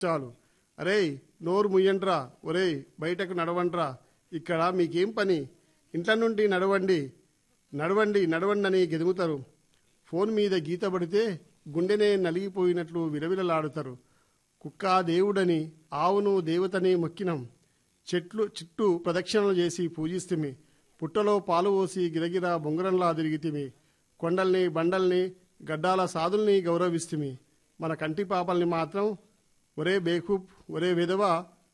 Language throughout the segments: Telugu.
చాలు అరేయ్ నోరు ముయ్యండ్రా ఒరేయ్ బయటకు నడవండ్రా ఇక్కడ మీకేం పని ఇంట్ల నుండి నడవండి నడవండి నడవండి అని గెదుముతారు ఫోన్ మీద గీత పడితే గుండెనే నలిగిపోయినట్లు విలవిలలాడుతారు కుక్క దేవుడని ఆవును దేవతని మొక్కినం చెట్లు చుట్టూ ప్రదక్షిణలు చేసి పూజిస్తుమి పుట్టలో పాలు పోసి గిరగిరా బొంగరంలా తిరిగితిమి కొండల్ని బండల్ని గడ్డాల సాధుల్ని గౌరవిస్తుమి మన కంటి పాపల్ని మాత్రం ఒరే బేకూప్ ఒరే విధవ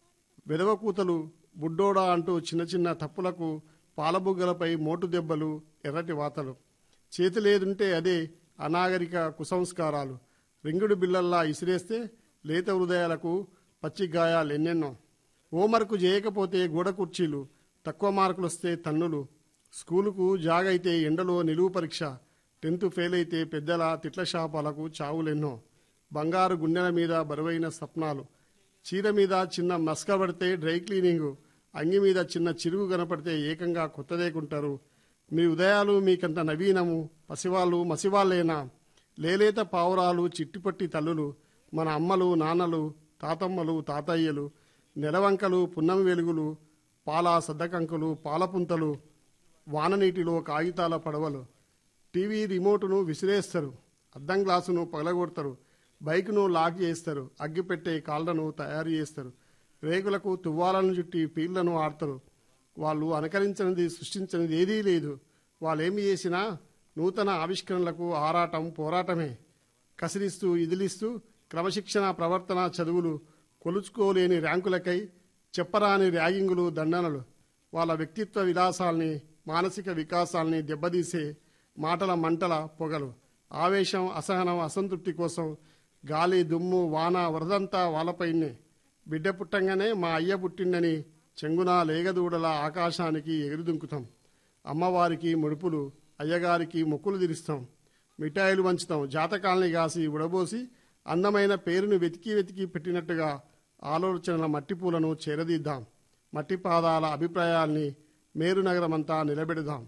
విధవ కూతలు బుడ్డోడా అంటూ చిన్న చిన్న తప్పులకు పాలబుగ్గలపై మోటు దెబ్బలు ఎర్రటి వాతలు చేతి లేదుంటే అదే అనాగరిక కుసంస్కారాలు రింగుడు బిల్లల్లా ఇసిరేస్తే లేత హృదయాలకు పచ్చి గాయాలు ఎన్నెన్నో హోంవర్క్ చేయకపోతే గోడ కుర్చీలు తక్కువ మార్కులు వస్తే తన్నులు స్కూలుకు జాగైతే ఎండలో నిలువు పరీక్ష టెన్త్ ఫెయిల్ అయితే పెద్దల తిట్ల శాపాలకు చావులెన్నో బంగారు గుండెల మీద బరువైన స్వప్నాలు చీర మీద చిన్న మస్క పడితే డ్రై క్లీనింగ్ అంగి మీద చిన్న చిరుగు కనపడితే ఏకంగా కొత్తదేకుంటారు మీ ఉదయాలు మీకంత నవీనము పసివాళ్ళు మసివాళ్ళేనా లేలేత పావురాలు చిట్టిపట్టి తల్లులు మన అమ్మలు నాన్నలు తాతమ్మలు తాతయ్యలు నెలవంకలు పున్నమి వెలుగులు పాల సద్దకంకులు పాలపుంతలు వాననీటిలో కాగితాల పడవలు టీవీ రిమోటును విసిరేస్తారు అద్దం గ్లాసును పగలగొడతారు బైక్ను లాక్ చేస్తారు అగ్గిపెట్టే కాళ్లను తయారు చేస్తారు రేకులకు తువ్వాలను చుట్టి పీళ్లను ఆడతారు వాళ్ళు అనుకరించినది సృష్టించినది ఏదీ లేదు వాళ్ళేమి చేసినా నూతన ఆవిష్కరణలకు ఆరాటం పోరాటమే కసిరిస్తూ ఇదిలిస్తూ క్రమశిక్షణ ప్రవర్తన చదువులు కొలుచుకోలేని ర్యాంకులకై చెప్పరాని ర్యాగింగులు దండనలు వాళ్ళ వ్యక్తిత్వ విలాసాల్ని మానసిక వికాసాల్ని దెబ్బతీసే మాటల మంటల పొగలు ఆవేశం అసహనం అసంతృప్తి కోసం గాలి దుమ్ము వాన వరదంతా వాళ్ళపైనే బిడ్డ పుట్టంగానే మా అయ్య పుట్టిండని చెంగున లేగదూడల ఆకాశానికి ఎగురుదుంకుతాం అమ్మవారికి ముడుపులు అయ్యగారికి మొక్కులు తీరుస్తాం మిఠాయిలు వంచుతాం జాతకాల్ని కాసి ఉడబోసి అందమైన పేరును వెతికి వెతికి పెట్టినట్టుగా ఆలోచనల మట్టిపూలను చేరదీద్దాం మట్టి పాదాల అభిప్రాయాల్ని మేరు నగరమంతా నిలబెడదాం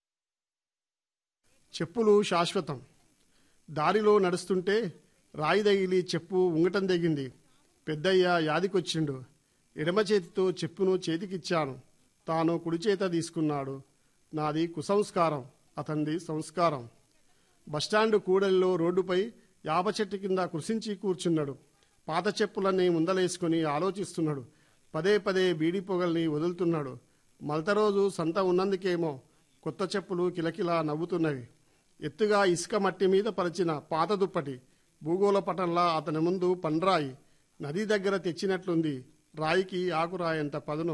చెప్పులు శాశ్వతం దారిలో నడుస్తుంటే రాయి తగిలి చెప్పు ఉంగటం తెగింది పెద్దయ్య యాదికొచ్చిండు ఎడమ చేతితో చెప్పును చేతికిచ్చాను తాను కుడి చేత తీసుకున్నాడు నాది కుసంస్కారం అతనిది సంస్కారం బస్టాండు కూడలిలో రోడ్డుపై యాప చెట్టు కింద కృషించి కూర్చున్నాడు పాత చెప్పులన్నీ ముందలేసుకుని ఆలోచిస్తున్నాడు పదే పదే బీడి పొగల్ని వదులుతున్నాడు మలత రోజు సంత ఉన్నందుకేమో కొత్త చెప్పులు కిలకిలా నవ్వుతున్నవి ఎత్తుగా ఇసుక మట్టి మీద పరిచిన పాత దుప్పటి భూగోళ పటంలా అతని ముందు పండ్రాయి నది దగ్గర తెచ్చినట్లుంది రాయికి ఆకురాయంత పదును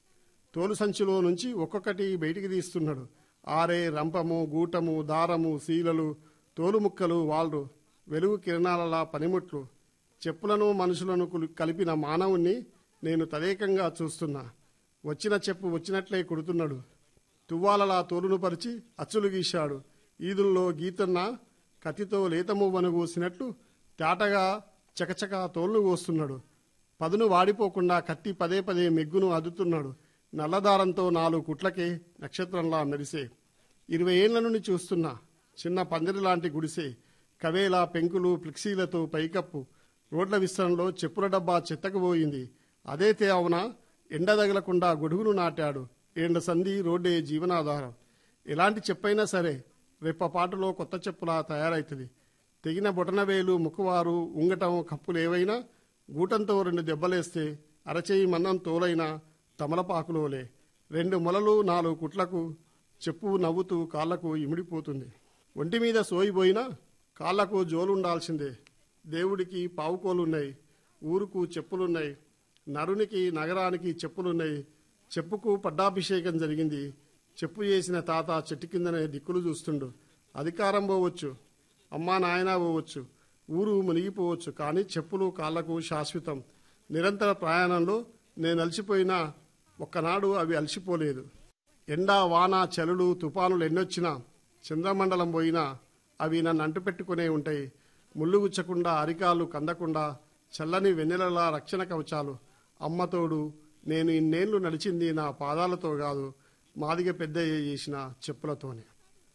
తోలు సంచిలో నుంచి ఒక్కొక్కటి బయటికి తీస్తున్నాడు ఆరే రంపము గూటము దారము శీలలు తోలు ముక్కలు వాళ్ళు వెలుగు కిరణాలలా పనిముట్లు చెప్పులను మనుషులను కులి- కలిపిన మానవుణ్ణి నేను తదేకంగా చూస్తున్నా వచ్చిన చెప్పు వచ్చినట్లే కుడుతున్నాడు తువ్వాలలా తోలును పరిచి అచ్చులు గీశాడు ఈదుల్లో గీతన్న కత్తితో లేతమువ్వను కూసినట్లు తేటగా చకచక తోలును కోస్తున్నాడు పదును వాడిపోకుండా కత్తి పదే పదే మెగ్గును అదుతున్నాడు నల్లదారంతో నాలుగు కుట్లకే నక్షత్రంలా మెరిసే ఇరవై ఏళ్ల నుండి చూస్తున్నా చిన్న పందిరి లాంటి గుడిసే కవేలా పెంకులు ఫ్లెక్సీలతో పైకప్పు రోడ్ల విస్తరణలో చెప్పుల డబ్బా చెత్తకు పోయింది అదే తేవన ఎండ తగలకుండా గొడుగును నాటాడు ఎండ సంధి రోడ్డే జీవనాధారం ఎలాంటి చెప్పైనా సరే రెప్పపాటులో కొత్త చెప్పులా తయారైతుంది తెగిన బొటనవేలు ముక్కువారు ఉంగటం కప్పులేవైనా గూటంతో రెండు దెబ్బలేస్తే అరచేయి మన్నం తోలైన తమలపాకులోలే రెండు మొలలు నాలుగు కుట్లకు చెప్పు నవ్వుతూ కాళ్లకు ఇమిడిపోతుంది ఒంటి మీద సోయిపోయినా కాళ్లకు జోలుండాల్సిందే దేవుడికి పావుకోలున్నాయి ఊరుకు చెప్పులున్నాయి నరునికి నగరానికి చెప్పులున్నాయి చెప్పుకు పట్టాభిషేకం జరిగింది చెప్పు చేసిన తాత చెట్టు కిందనే దిక్కులు చూస్తుండు అధికారం పోవచ్చు అమ్మా నాయన పోవచ్చు ఊరు మునిగిపోవచ్చు కానీ చెప్పులు కాళ్లకు శాశ్వతం నిరంతర ప్రయాణంలో నేను అలసిపోయినా ఒక్కనాడు అవి అలసిపోలేదు ఎండ వాన చలులు తుఫానులు ఎన్నొచ్చినా చంద్రమండలం పోయినా అవి నన్ను అంటుపెట్టుకునే ఉంటాయి ముళ్ళు గుచ్చకుండా అరికాలు కందకుండా చల్లని వెన్నెలలా రక్షణ కవచాలు అమ్మతోడు నేను ఇన్నేళ్లు నడిచింది నా పాదాలతో కాదు మాదిగ పెద్దయ్య చేసిన చెప్పులతోనే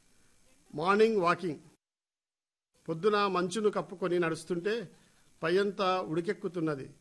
మార్నింగ్ వాకింగ్ పొద్దున మంచును కప్పుకొని నడుస్తుంటే పైయంతా ఉడికెక్కుతున్నది